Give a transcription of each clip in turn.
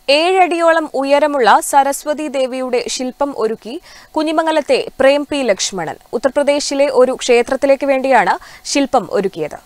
ഏഴടിയോളം ഉയരമുള്ള സരസ്വതി ദേവിയുടെ ശില്പം ഒരുക്കി കുഞ്ഞിമംഗലത്തെ പ്രേം പി ലക്ഷ്മണൻ ഉത്തർപ്രദേശിലെ ഒരു ക്ഷേത്രത്തിലേക്ക് വേണ്ടിയാണ് ശില്പം ഒരുക്കിയത്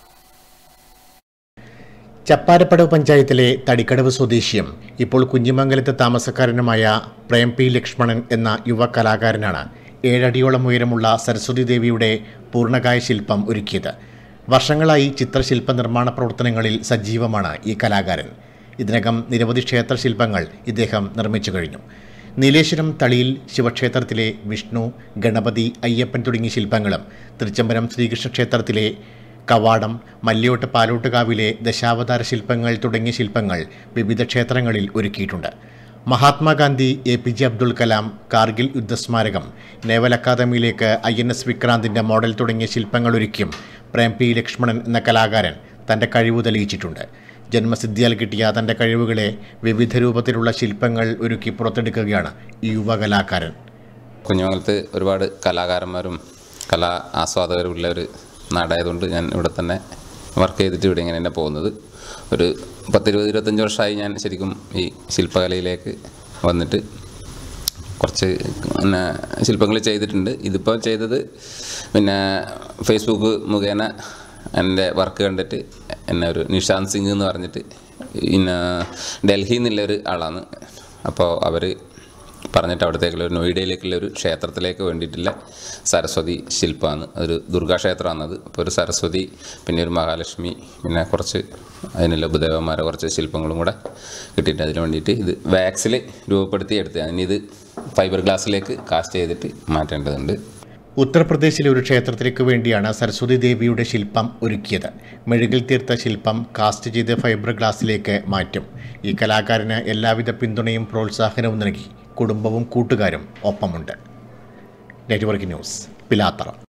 ചപ്പാരപ്പടവ് പഞ്ചായത്തിലെ തടിക്കടവ് സ്വദേശിയും ഇപ്പോൾ കുഞ്ഞിമംഗലത്ത് താമസക്കാരനുമായ പ്രേം പി ലക്ഷ്മണൻ എന്ന യുവ കലാകാരനാണ് ഏഴടിയോളം ഉയരമുള്ള സരസ്വതി ദേവിയുടെ പൂർണ്ണകായ ശില്പം ഒരുക്കിയത് വർഷങ്ങളായി ചിത്രശില്പ നിർമ്മാണ പ്രവർത്തനങ്ങളിൽ സജീവമാണ് ഈ കലാകാരൻ ഇതിനകം നിരവധി ക്ഷേത്രശില്പങ്ങൾ ഇദ്ദേഹം നിർമ്മിച്ചു കഴിഞ്ഞു നീലേശ്വരം തളിയിൽ ശിവക്ഷേത്രത്തിലെ വിഷ്ണു ഗണപതി അയ്യപ്പൻ തുടങ്ങിയ ശില്പങ്ങളും തൃച്ചംബരം ശ്രീകൃഷ്ണ ക്ഷേത്രത്തിലെ കവാടം മല്യോട്ട് പാലോട്ടുകാവിലെ ദശാവതാര ശില്പങ്ങൾ തുടങ്ങിയ ശില്പങ്ങൾ വിവിധ ക്ഷേത്രങ്ങളിൽ ഒരുക്കിയിട്ടുണ്ട് Mahatma Gandhi A P J Abdul Kalam Kargil യുദ്ധസ്മാരകം നേവൽ അക്കാദമിയിലേക്ക് ഐ എൻ എസ് വിക്രാന്തിൻ്റെ മോഡൽ തുടങ്ങിയ ശില്പങ്ങൾ ഒരുക്കിയും പ്രേം പി ലക്ഷ്മണൻ എന്ന കലാകാരൻ തൻ്റെ കഴിവ് തെളിയിച്ചിട്ടുണ്ട് ജന്മസിദ്ധിയാൽ കിട്ടിയ തൻ്റെ കഴിവുകളെ വിവിധ രൂപത്തിലുള്ള ശില്പങ്ങൾ ഒരുക്കി പുറത്തെടുക്കുകയാണ് ഈ യുവ കലാകാരൻ കുഞ്ഞുമംഗലത്ത് ഒരുപാട് കലാകാരന്മാരും കലാ ആസ്വാദകരും ഉള്ള ഒരു നാടായതുകൊണ്ട് ഞാൻ ഇവിടെ തന്നെ വർക്ക് ചെയ്തിട്ട് ഇവിടെ ഇങ്ങനെ തന്നെ പോകുന്നത് ഒരു പത്തിരുപത് ഇരുപത്തഞ്ച് വർഷമായി ഞാൻ ശരിക്കും ഈ ശില്പകലയിലേക്ക് വന്നിട്ട് കുറച്ച് പിന്നെ ശില്പങ്ങൾ ചെയ്തിട്ടുണ്ട് ഇതിപ്പോൾ ചെയ്തത് പിന്നെ ഫേസ്ബുക്ക് മുഖേന എൻ്റെ വർക്ക് കണ്ടിട്ട് എന്നെ ഒരു നിഷാന്ത് സിംഗ് എന്ന് പറഞ്ഞിട്ട് പിന്നെ ഡൽഹിയിൽ നിന്നുള്ള ഒരു ആളാണ് അപ്പോൾ അവർ പറഞ്ഞിട്ട് അവിടത്തേക്കുള്ള ഒരു നോയിഡയിലേക്കുള്ള ഒരു ക്ഷേത്രത്തിലേക്ക് വേണ്ടിയിട്ടുള്ള സരസ്വതി ശില്പമാണ് ഒരു ദുർഗാക്ഷേത്രമാണത് അപ്പോൾ ഒരു സരസ്വതി പിന്നെ ഒരു മഹാലക്ഷ്മി പിന്നെ കുറച്ച് അതിനുള്ള ഉപദേവന്മാരെ കുറച്ച് ശില്പങ്ങളും കൂടെ കിട്ടിയിട്ട് അതിന് വേണ്ടിയിട്ട് ഇത് വാക്സിൽ രൂപപ്പെടുത്തി എടുത്തതാണ് ഇനി ഇത് ഫൈബർ ഗ്ലാസ്സിലേക്ക് കാസ്റ്റ് ചെയ്തിട്ട് മാറ്റേണ്ടതുണ്ട് ഉത്തർപ്രദേശിലെ ഒരു ക്ഷേത്രത്തിലേക്ക് വേണ്ടിയാണ് സരസ്വതി ദേവിയുടെ ശില്പം ഒരുക്കിയത് മെഴുകിൽ തീർത്ത ശില്പം കാസ്റ്റ് ചെയ്ത് ഫൈബർ ഗ്ലാസ്സിലേക്ക് മാറ്റും ഈ കലാകാരന് എല്ലാവിധ പിന്തുണയും പ്രോത്സാഹനവും നൽകി കുടുംബവും കൂട്ടുകാരും ഒപ്പമുണ്ട് നെറ്റ്വർക്ക് ന്യൂസ് പിലാത്തറ